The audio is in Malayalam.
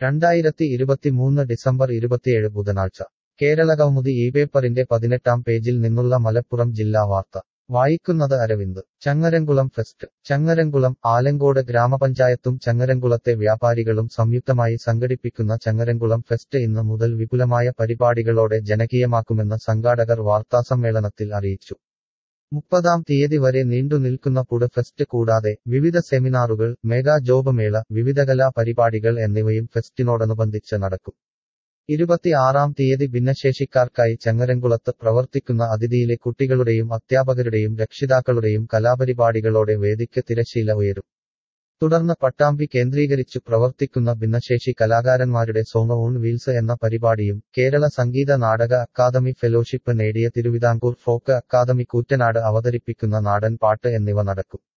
രണ്ടായിരത്തി ഇരുപത്തിമൂന്ന് ഡിസംബർ ഇരുപത്തിയേഴ് ബുധനാഴ്ച കേരളകൗമുദി ഈ പേപ്പറിന്റെ പതിനെട്ടാം പേജിൽ നിന്നുള്ള മലപ്പുറം ജില്ലാ വാർത്ത വായിക്കുന്നത് അരവിന്ദ് ചങ്ങരംകുളം ഫെസ്റ്റ് ചങ്ങരംകുളം ആലങ്കോട് ഗ്രാമപഞ്ചായത്തും ചങ്ങരംകുളത്തെ വ്യാപാരികളും സംയുക്തമായി സംഘടിപ്പിക്കുന്ന ചങ്ങരംകുളം ഫെസ്റ്റ് ഇന്ന് മുതൽ വിപുലമായ പരിപാടികളോടെ ജനകീയമാക്കുമെന്ന് സംഘാടകർ വാർത്താസമ്മേളനത്തിൽ അറിയിച്ചു മുപ്പതാം തീയതി വരെ നീണ്ടുനിൽക്കുന്ന പുഡ് ഫെസ്റ്റ് കൂടാതെ വിവിധ സെമിനാറുകൾ മെഗാ ജോബ് മേള വിവിധ കലാ പരിപാടികൾ എന്നിവയും ഫെസ്റ്റിനോടനുബന്ധിച്ച് നടക്കും ഇരുപത്തിയാറാം തീയതി ഭിന്നശേഷിക്കാർക്കായി ചങ്ങരംകുളത്ത് പ്രവർത്തിക്കുന്ന അതിഥിയിലെ കുട്ടികളുടെയും അധ്യാപകരുടെയും രക്ഷിതാക്കളുടെയും കലാപരിപാടികളോടെ വേദിക്ക് തിരശീല ഉയരും തുടർന്ന് പട്ടാമ്പി കേന്ദ്രീകരിച്ചു പ്രവർത്തിക്കുന്ന ഭിന്നശേഷി കലാകാരന്മാരുടെ സോങ് ഓൺ വീൽസ് എന്ന പരിപാടിയും കേരള സംഗീത നാടക അക്കാദമി ഫെലോഷിപ്പ് നേടിയ തിരുവിതാംകൂർ ഫോക്ക് അക്കാദമി കൂറ്റനാട് അവതരിപ്പിക്കുന്ന നാടൻ പാട്ട് എന്നിവ നടക്കും